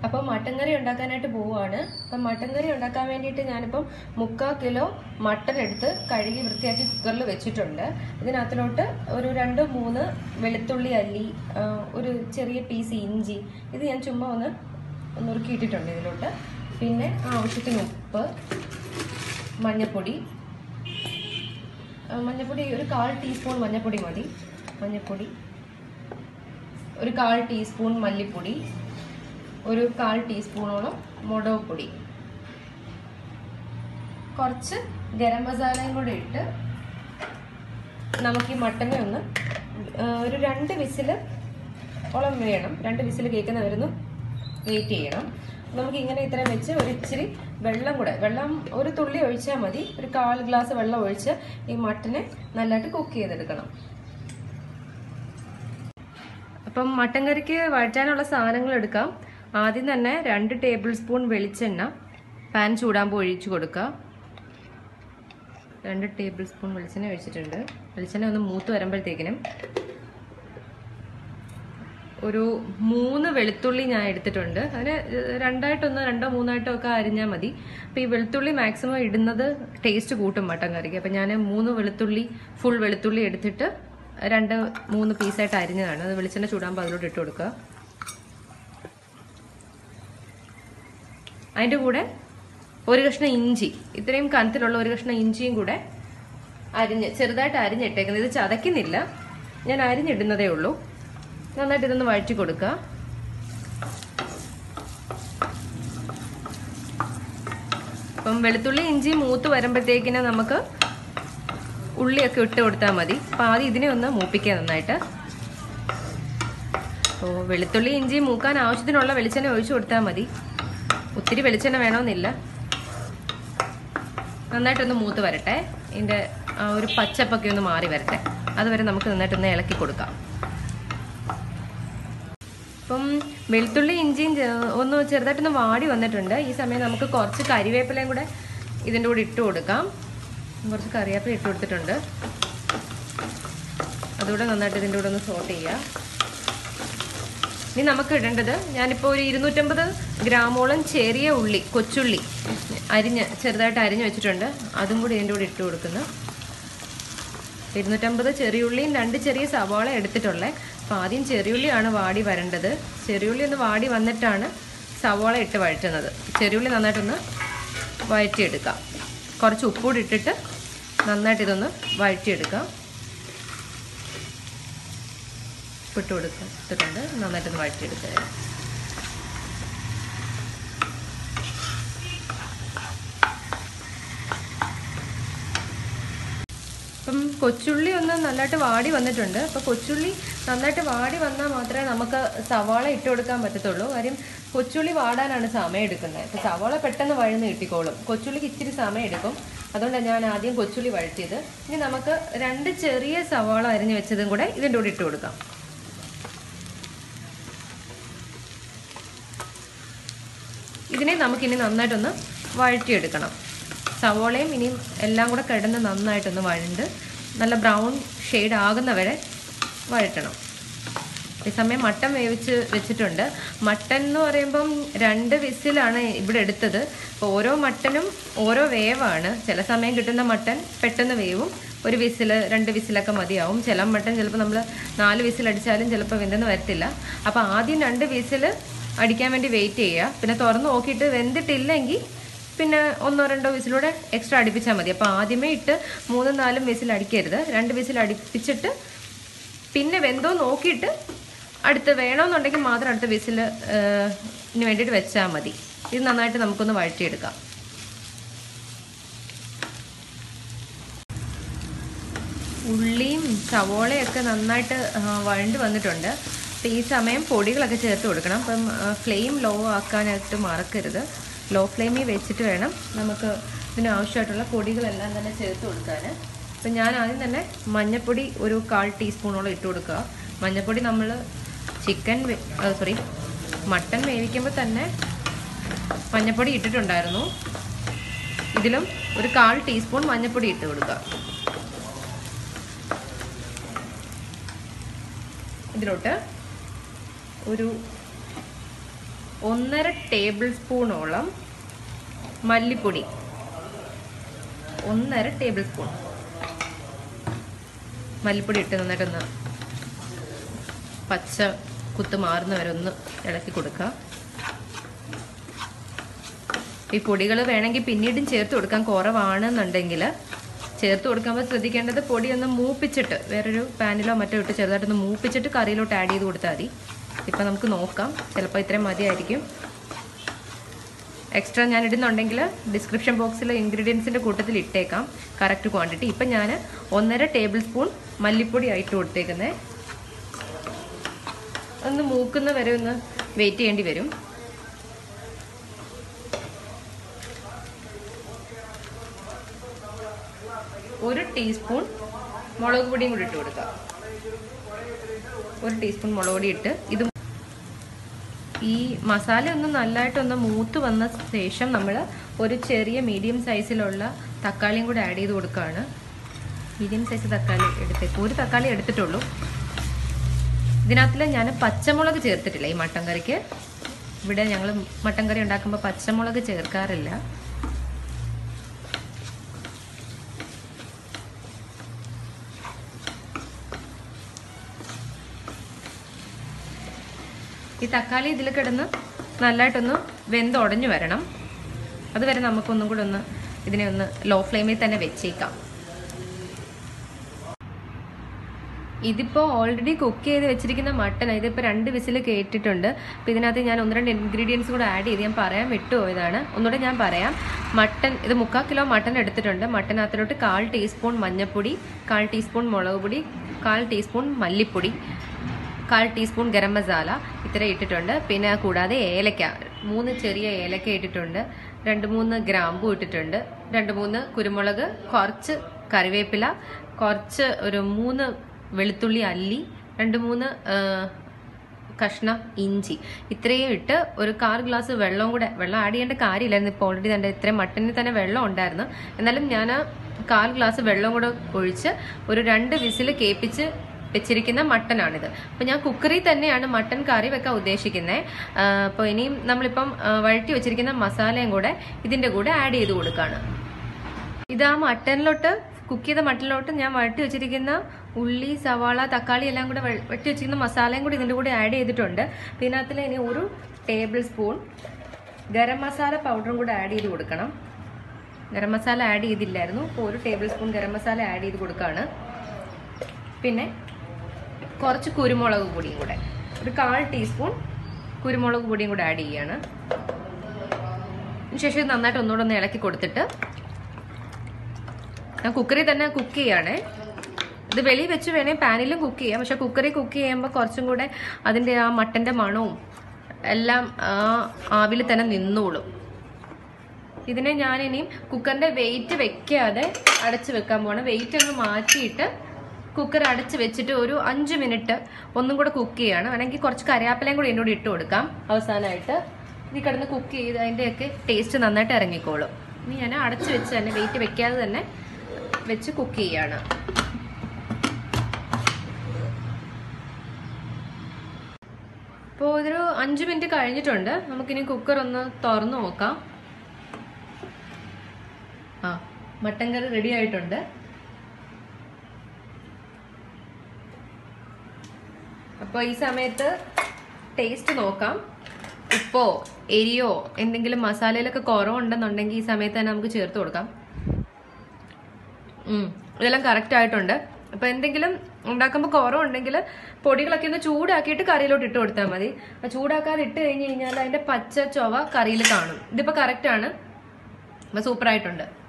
അപ്പം മട്ടൻ കറി ഉണ്ടാക്കാനായിട്ട് പോവുകയാണ് അപ്പം മട്ടൻ കറി ഉണ്ടാക്കാൻ വേണ്ടിയിട്ട് ഞാനിപ്പം മുക്കാൽ കിലോ മട്ടൻ എടുത്ത് കഴുകി വൃത്തിയാക്കി കുക്കറിൽ വെച്ചിട്ടുണ്ട് ഇതിനകത്തിലോട്ട് ഒരു രണ്ട് മൂന്ന് വെളുത്തുള്ളി അല്ലി ആ, ഒരു ചെറിയ പീസ് ഇഞ്ചി ഇത് ഞാൻ ചുമ്മാ ഒന്ന് നുറുക്കിയിട്ടിട്ടുണ്ട് ഇതിലോട്ട് പിന്നെ ആവശ്യത്തിന് ഉപ്പ് മഞ്ഞൾപ്പൊടി ആ, മഞ്ഞൾപ്പൊടി ഒരു കാൽ ടീസ്പൂൺ മഞ്ഞൾപ്പൊടി മതി മഞ്ഞൾപ്പൊടി ഒരു കാൽ ടീസ്പൂൺ മല്ലിപ്പൊടി ഒരു കാൽ ടീസ്പൂണോളം മുളക് പൊടി കുറച്ച് ഗരം മസാലയും കൂടെ ഇട്ട് നമുക്ക് ഈ മട്ടനെ ഒന്ന് ആ, ഒരു രണ്ട് വിസിൽ ഓളം വേണം രണ്ട് വിസിൽ കേൾക്കുന്നവരൊന്ന് വെയിറ്റ് ചെയ്യണം നമുക്ക് ഇങ്ങനെ ഇത്രയും വെച്ച് ഒരു ഇച്ചിരി വെള്ളം കൂടെ വെള്ളം ഒരു തുള്ളി ഒഴിച്ചാൽ മതി ഒരു കാൽ ഗ്ലാസ് വെള്ളം ഒഴിച്ച് ഈ മട്ടനെ നല്ലതായിട്ട് കുക്ക് ചെയ്തെടുക്കണം അപ്പം മട്ടൻ കറിക്ക് വഴറ്റാനുള്ള സാധനങ്ങൾ എടുക്കാം ആദ്യം തന്നെ രണ്ട് ടേബിൾ സ്പൂൺ വെളിച്ചെണ്ണ പാൻ ചൂടാകുമ്പോൾ ഒഴിച്ചു കൊടുക്കുക രണ്ട് ടേബിൾ സ്പൂൺ വെളിച്ചെണ്ണ ഒഴിച്ചിട്ടുണ്ട് വെളിച്ചെണ്ണ ഒന്ന് മൂത്ത് വരുമ്പോഴത്തേക്കിനും ഒരു മൂന്ന് വെളുത്തുള്ളി ഞാൻ എടുത്തിട്ടുണ്ട് അതിന് രണ്ടായിട്ടൊന്ന് രണ്ടോ മൂന്നായിട്ടോ ഒക്കെ അരിഞ്ഞാൽ മതി അപ്പം ഈ വെളുത്തുള്ളി മാക്സിമം ഇടുന്നത് ടേസ്റ്റ് കൂട്ടും മട്ടൻ കറിക്ക് അപ്പം ഞാൻ മൂന്ന് വെളുത്തുള്ളി ഫുൾ വെളുത്തുള്ളി എടുത്തിട്ട് രണ്ട് മൂന്ന് പീസായിട്ട് അരിഞ്ഞതാണ് അത് വെളിച്ചെണ്ണ ചൂടാകുമ്പോൾ അതിലോട്ട് ഇട്ട് കൊടുക്കുക അതിൻ്റെ കൂടെ ഒരു കഷ്ണം ഇഞ്ചി ഇത്രയും കനത്തിലുള്ള ഒരു കഷ്ണം ഇഞ്ചിയും കൂടെ അരിഞ്ഞ് ചെറുതായിട്ട് അരിഞ്ഞിട്ടേക്കുന്നത് ഇത് ചതയ്ക്കുന്നില്ല ഞാൻ അരിഞ്ഞിടുന്നതേ ഉള്ളൂ നന്നായിട്ട് ഇതൊന്ന് വഴറ്റി കൊടുക്കുക അപ്പം വെളുത്തുള്ളി ഇഞ്ചി മൂത്ത് വരുമ്പോഴത്തേക്കിന് നമുക്ക് ഉള്ളിയൊക്കെ ഇട്ട് കൊടുത്താൽ മതി അപ്പം ആദ്യം ഇതിനെ ഒന്ന് മൂപ്പിക്കുക നന്നായിട്ട് അപ്പോൾ വെളുത്തുള്ളി ഇഞ്ചി മൂക്കാൻ ആവശ്യത്തിനുള്ള വെളിച്ചെണ്ണ ഒഴിച്ചു കൊടുത്താൽ മതി ഒത്തിരി വെളിച്ചെണ്ണ വേണമെന്നില്ല നന്നായിട്ടൊന്ന് മൂത്ത് വരട്ടെ ഇതിൻ്റെ ആ ഒരു പച്ചപ്പൊക്കെ ഒന്ന് മാറി വരട്ടെ അതുവരെ നമുക്ക് നന്നായിട്ടൊന്ന് ഇളക്കി കൊടുക്കാം അപ്പം വെളുത്തുള്ളി ഇഞ്ചിയും ചെ- ഒന്ന് ചെറുതായിട്ടൊന്ന് വാടി വന്നിട്ടുണ്ട് ഈ സമയം നമുക്ക് കുറച്ച് കരിവേപ്പിലയും കൂടെ ഇതിൻ്റെ കൂടെ ഇട്ട് കൊടുക്കാം കുറച്ച് കറിവേപ്പില ഇട്ട് കൊടുത്തിട്ടുണ്ട് അതുകൂടെ നന്നായിട്ട് ഇതിൻ്റെ കൂടെ ഒന്ന് സോട്ട് ചെയ്യുക ഇനി നമുക്ക് ഇടേണ്ടത് ഞാനിപ്പോൾ ഒരു ഇരുന്നൂറ്റമ്പത് ഗ്രാമോളം ചെറിയ ഉള്ളി കൊച്ചുള്ളി അരിഞ്ഞ് ചെറുതായിട്ട് അരിഞ്ഞ് വെച്ചിട്ടുണ്ട് അതും കൂടി ഇതിൻ്റെ കൂടെ ഇട്ട് കൊടുക്കുന്നു ഇരുന്നൂറ്റമ്പത് ചെറിയുള്ളിയും രണ്ട് ചെറിയ സവാള എടുത്തിട്ടുള്ളത് അപ്പോൾ ആദ്യം ചെറിയുള്ളിയാണ് വാടി വരേണ്ടത് ചെറിയുള്ളി ഒന്ന് വാടി വന്നിട്ടാണ് സവാള ഇട്ട് വഴറ്റുന്നത് ചെറിയുള്ളി നന്നായിട്ടൊന്ന് വഴറ്റിയെടുക്കാം കുറച്ച് ഉപ്പൂടി ഇട്ടിട്ട് നന്നായിട്ട് ഇതൊന്ന് വഴറ്റിയെടുക്കാം ഉപ്പിട്ട് കൊടുത്തിട്ടുണ്ട് നന്നായിട്ടൊന്ന് വഴറ്റിയെടുക്കുക അപ്പം കൊച്ചുള്ളി ഒന്ന് നല്ലതായിട്ട് വാടി വന്നിട്ടുണ്ട് അപ്പോൾ കൊച്ചുള്ളി നന്നായിട്ട് വാടി വന്നാൽ മാത്രമേ നമുക്ക് സവാള ഇട്ട് കൊടുക്കാൻ പറ്റത്തുള്ളൂ കാര്യം കൊച്ചുള്ളി വാടാനാണ് സമയം എടുക്കുന്നത് ഇപ്പോൾ സവാള പെട്ടെന്ന് വഴന്ന് കിട്ടിക്കോളും കൊച്ചുള്ളിക്ക് ഇച്ചിരി സമയം എടുക്കും അതുകൊണ്ടാണ് ഞാൻ ആദ്യം കൊച്ചുള്ളി വഴറ്റിയത് ഇനി നമുക്ക് രണ്ട് ചെറിയ സവാള അരിഞ്ഞ് വെച്ചതും കൂടെ ഇതിൻ്റെ കൂടെ ഇട്ട് കൊടുക്കാം ഇതിനെ നമുക്കിനി നന്നായിട്ടൊന്ന് വഴറ്റിയെടുക്കണം സവോളയും ഇനിയും എല്ലാം കൂടെ കിടന്ന് നന്നായിട്ടൊന്ന് വഴണ്ട് നല്ല ബ്രൗൺ ഷെയ്ഡ് ആകുന്നവരെ വഴറ്റണം ഈ സമയം മട്ടൻ വേവിച്ച് വെച്ചിട്ടുണ്ട് മട്ടൻ എന്ന് പറയുമ്പം രണ്ട് വിസിലാണ് ഇവിടെ എടുത്തത് അപ്പോൾ ഓരോ മട്ടനും ഓരോ വേവാണ് ചില സമയം കിട്ടുന്ന മട്ടൻ പെട്ടെന്ന് വേവും ഒരു വിസിൽ രണ്ട് വിസിലൊക്കെ മതിയാവും ചില മട്ടൻ ചിലപ്പോൾ നമ്മൾ നാല് വിസിൽ അടിച്ചാലും ചിലപ്പോൾ വെന്തെന്ന് വരത്തില്ല അപ്പോൾ ആദ്യം രണ്ട് വിസിൽ അടിക്കാൻ വേണ്ടി വെയിറ്റ് ചെയ്യുക പിന്നെ തുറന്ന് നോക്കിയിട്ട് വെന്തിട്ടില്ലെങ്കിൽ പിന്നെ ഒന്നോ രണ്ടോ വിസിലൂടെ എക്സ്ട്രാ അടുപ്പിച്ചാൽ മതി അപ്പോൾ ആദ്യമേ ഇട്ട് മൂന്നും നാലും വിസിൽ അടിക്കരുത് രണ്ട് വിസിൽ അടുപ്പിച്ചിട്ട് പിന്നെ വെന്തോ നോക്കിയിട്ട് അടുത്ത് വേണമെന്നുണ്ടെങ്കിൽ മാത്രം അടുത്ത വിസിൽ ന് വേണ്ടിയിട്ട് വെച്ചാൽ മതി ഇത് നന്നായിട്ട് നമുക്കൊന്ന് വഴറ്റിയെടുക്കാം ഉള്ളിയും സവോളയൊക്കെ നന്നായിട്ട് ആ, വഴണ്ട് വന്നിട്ടുണ്ട് അപ്പോൾ ഈ സമയം പൊടികളൊക്കെ ചേർത്ത് കൊടുക്കണം അപ്പം ഫ്ലെയിം ലോ ആക്കാനായിട്ട് മറക്കരുത് ലോ ഫ്ലെയിമിൽ വെച്ചിട്ട് വേണം നമുക്ക് ഇതിന് ആവശ്യമായിട്ടുള്ള പൊടികളെല്ലാം തന്നെ ചേർത്ത് കൊടുക്കാൻ അപ്പം ഞാൻ ആദ്യം തന്നെ മഞ്ഞൾപ്പൊടി ഒരു കാൽ ടീസ്പൂണോളം ഇട്ട് കൊടുക്കുക മഞ്ഞൾപ്പൊടി നമ്മൾ ചിക്കൻ സോറി മട്ടൻ വേവിക്കുമ്പോൾ തന്നെ മഞ്ഞൾപ്പൊടി ഇട്ടിട്ടുണ്ടായിരുന്നു ഇതിലും ഒരു കാൽ ടീസ്പൂൺ മഞ്ഞൾപ്പൊടി ഇട്ട് കൊടുക്കുക ഇതിലോട്ട് ഒരു ഒന്നര ടേബിൾ സ്പൂണോളം മല്ലിപ്പൊടി ഒന്നര ടേബിൾ സ്പൂൺ മല്ലിപ്പൊടി ഇട്ട് നന്നായിട്ടൊന്ന് പച്ച കുത്ത് മാറുന്ന വരെ ഒന്ന് ഇളക്കി കൊടുക്കുക ഈ പൊടികൾ വേണമെങ്കിൽ പിന്നീടും ചേർത്ത് കൊടുക്കാൻ കുറവാണെന്നുണ്ടെങ്കിൽ ചേർത്ത് കൊടുക്കുമ്പോൾ ശ്രദ്ധിക്കേണ്ടത് പൊടി ഒന്ന് മൂപ്പിച്ചിട്ട് വേറൊരു പാനിലോ മറ്റോ ഇട്ട് ചെറുതായിട്ടൊന്ന് മൂപ്പിച്ചിട്ട് കറിയിലോട്ട് ആഡ് ചെയ്ത് കൊടുത്താൽ മതി ഇപ്പം നമുക്ക് നോക്കാം ചിലപ്പോൾ ഇത്രയും മതിയായിരിക്കും എക്സ്ട്രാ ഞാൻ ഇടുന്നുണ്ടെങ്കിൽ ഡിസ്ക്രിപ്ഷൻ ബോക്സിൽ ഇൻഗ്രീഡിയൻസിൻ്റെ കൂട്ടത്തിൽ ഇട്ടേക്കാം കറക്റ്റ് ക്വാണ്ടിറ്റി ഇപ്പം ഞാൻ ഒന്നര ടേബിൾ സ്പൂൺ മല്ലിപ്പൊടി ആയിട്ട് കൊടുത്തേക്കുന്നത് ഒന്ന് മൂക്കുന്ന വരെ ഒന്ന് വെയിറ്റ് ചെയ്യേണ്ടി വരും ഒരു ടീസ്പൂൺ മുളക് പൊടിയും കൂടി ഇട്ട് കൊടുക്കുക ഒരു ടീസ്പൂൺ മുളക് പൊടി ഇട്ട് ഇത് ഈ മസാല ഒന്ന് നല്ലതായിട്ടൊന്ന് മൂത്ത് വന്ന ശേഷം നമ്മൾ ഒരു ചെറിയ മീഡിയം സൈസിലുള്ള തക്കാളിയും കൂടി ആഡ് ചെയ്ത് കൊടുക്കുകയാണ് മീഡിയം സൈസ് തക്കാളി എടുത്തേക്ക് ഒരു തക്കാളി എടുത്തിട്ടുള്ളൂ ഇതിനകത്തിൽ ഞാൻ പച്ചമുളക് ചേർത്തിട്ടില്ല ഈ മട്ടൻ കറിക്ക് ഇവിടെ ഞങ്ങൾ മട്ടൻ കറി ഉണ്ടാക്കുമ്പോൾ പച്ചമുളക് ചേർക്കാറില്ല ഈ തക്കാളി ഇതിൽ കിടന്ന് നല്ലതായിട്ടൊന്ന് വെന്തുടഞ്ഞു വരണം അതുവരെ നമുക്കൊന്നും കൂടെ ഒന്ന് ഇതിനെ ഒന്ന് ലോ ഫ്ലെയിമിൽ തന്നെ വെച്ചേക്കാം ഇതിപ്പോൾ ഓൾറെഡി കുക്ക് ചെയ്ത് വെച്ചിരിക്കുന്ന മട്ടൺ ഇതിപ്പോൾ രണ്ട് വിസിൽ കേട്ടിട്ടുണ്ട് അപ്പോൾ ഇതിനകത്ത് ഞാൻ ഒന്ന് രണ്ട് ഇൻഗ്രീഡിയൻസ് കൂടെ ആഡ് ചെയ്ത് ഞാൻ പറയാൻ വിട്ടുപോയതാണ് ഒന്നുകൂടെ ഞാൻ പറയാം മട്ടൺ ഇത് മുക്കാൽ കിലോ മട്ടൺ എടുത്തിട്ടുണ്ട് മട്ടനകത്തിലോട്ട് കാൽ ടീസ്പൂൺ മഞ്ഞൾപ്പൊടി കാൽ ടീസ്പൂൺ മുളക് പൊടി കാൽ ടീസ്പൂൺ മല്ലിപ്പൊടി കാൽ ടീസ്പൂൺ ഗരം മസാല ഇത്ര ഇട്ടിട്ടുണ്ട് പിന്നെ കൂടാതെ ഏലക്ക മൂന്ന് ചെറിയ ഏലക്ക ഇട്ടിട്ടുണ്ട് രണ്ട് മൂന്ന് ഗ്രാമ്പു ഇട്ടിട്ടുണ്ട് രണ്ട് മൂന്ന് കുരുമുളക് കുറച്ച് കറിവേപ്പില കുറച്ച് ഒരു മൂന്ന് വെളുത്തുള്ളി അല്ലി രണ്ട് മൂന്ന് ആ, കഷ്ണം ഇഞ്ചി ഇത്രയും ഇട്ട് ഒരു കാൽ ഗ്ലാസ് വെള്ളവും കൂടെ വെള്ളം ആഡ് ചെയ്യേണ്ട കാര്യമില്ലായിരുന്നു ഇപ്പോൾ ഓൾറെഡി തന്നെ ഇത്രയും മട്ടനിൽ തന്നെ വെള്ളം ഉണ്ടായിരുന്നു എന്നാലും ഞാൻ കാൽ ഗ്ലാസ് വെള്ളം കൂടെ ഒഴിച്ച് ഒരു രണ്ട് വിസിൽ കേൾപ്പിച്ച് വെച്ചിരിക്കുന്ന മട്ടനാണിത് അപ്പോൾ ഞാൻ കുക്കറിൽ തന്നെയാണ് മട്ടൻ കറി വെക്കാൻ ഉദ്ദേശിക്കുന്നത് അപ്പോൾ ഇനിയും നമ്മളിപ്പം ആ, വഴറ്റി വെച്ചിരിക്കുന്ന മസാലയും കൂടെ ഇതിൻ്റെ കൂടെ ആഡ് ചെയ്ത് കൊടുക്കുകയാണ് ഇത് ആ മട്ടനിലോട്ട് കുക്ക് ചെയ്ത മട്ടനിലോട്ട് ഞാൻ വഴറ്റി വെച്ചിരിക്കുന്ന ഉള്ളി സവാള തക്കാളി എല്ലാം കൂടെ വഴ- വഴറ്റി വെച്ചിരിക്കുന്ന മസാലയും കൂടി ഇതിൻ്റെ കൂടെ ആഡ് ചെയ്തിട്ടുണ്ട് പിന്നെ ഇതിനകത്തിൽ ഇനി ഒരു ടേബിൾ സ്പൂൺ ഗരം മസാല പൗഡറും കൂടെ ആഡ് ചെയ്ത് കൊടുക്കണം ഗരം മസാല ആഡ് ചെയ്തില്ലായിരുന്നു അപ്പോൾ ഒരു tablespoon garam masala add ചെയ്ത് കൊടുക്കുകയാണ് പിന്നെ കുറച്ച് കുരുമുളക് പൊടിയും കൂടെ ഒരു കാൽ ടീസ്പൂൺ കുരുമുളക് പൊടിയും കൂടെ ആഡ് ചെയ്യാണ് ശേഷം ഇത് നന്നായിട്ട് ഒന്നുകൂടെ ഒന്ന് ഇളക്കി കൊടുത്തിട്ട് ഞാൻ കുക്കറിൽ തന്നെ കുക്ക് ചെയ്യാണ് ഇത് വെളിയിൽ വെച്ച് വേണേൽ പാനിലും കുക്ക് ചെയ്യാം പക്ഷെ കുക്കറിൽ കുക്ക് ചെയ്യുമ്പോൾ കുറച്ചും കൂടെ അതിൻ്റെ ആ മട്ടൻ്റെ മണവും എല്ലാം ആ ആവിൽ തന്നെ നിന്നോളും ഇതിനെ ഞാൻ ഇനിയും കുക്കറിന്റെ വെയിറ്റ് വെക്കാതെ അടച്ചു വെക്കാൻ പോവാണ് വെയിറ്റ് ഒന്ന് മാറ്റിയിട്ട് കുക്കർ അടച്ച് വെച്ചിട്ട് ഒരു അഞ്ച് മിനിറ്റ് ഒന്നും കൂടെ കുക്ക് ചെയ്യാണ് അല്ലെങ്കിൽ കുറച്ച് കറിവേപ്പിലയും കൂടി എന്നോട് ഇട്ട് കൊടുക്കാം അവസാനമായിട്ട് ഇത് കിടന്ന് കുക്ക് ചെയ്ത് അതിൻ്റെയൊക്കെ ടേസ്റ്റ് നന്നായിട്ട് ഇറങ്ങിക്കോളും ഇനി ഞാൻ അടച്ച് വെച്ച് തന്നെ വെയിറ്റ് വെക്കാതെ തന്നെ വെച്ച് കുക്ക് ചെയ്യാണ് ഇപ്പോൾ ഇതൊരു അഞ്ച് മിനിറ്റ് കഴിഞ്ഞിട്ടുണ്ട് നമുക്കിനി കുക്കർ ഒന്ന് തുറന്നു നോക്കാം ആ മട്ടൻ കറി റെഡി ആയിട്ടുണ്ട് അപ്പോൾ ഈ സമയത്ത് ടേസ്റ്റ് നോക്കാം ഉപ്പോ എരിയോ എന്തെങ്കിലും മസാലയിലൊക്കെ കുറവുണ്ടെന്നുണ്ടെങ്കിൽ ഈ സമയത്ത് തന്നെ നമുക്ക് ചേർത്ത് കൊടുക്കാം ഉം, ഇതെല്ലാം കറക്റ്റ് ആയിട്ടുണ്ട് അപ്പൊ എന്തെങ്കിലും ഉണ്ടാക്കുമ്പോൾ കുറവുണ്ടെങ്കിൽ പൊടികളൊക്കെ ഒന്ന് ചൂടാക്കിയിട്ട് കറിയിലോട്ട് ഇട്ട് കൊടുത്താൽ മതി ആ ചൂടാക്കാതെ ഇട്ട് കഴിഞ്ഞ് കഴിഞ്ഞാൽ അതിന്റെ പച്ച ചൊവ കറിയിൽ കാണും ഇതിപ്പോ കറക്റ്റ് ആണ് അപ്പൊ സൂപ്പർ ആയിട്ടുണ്ട്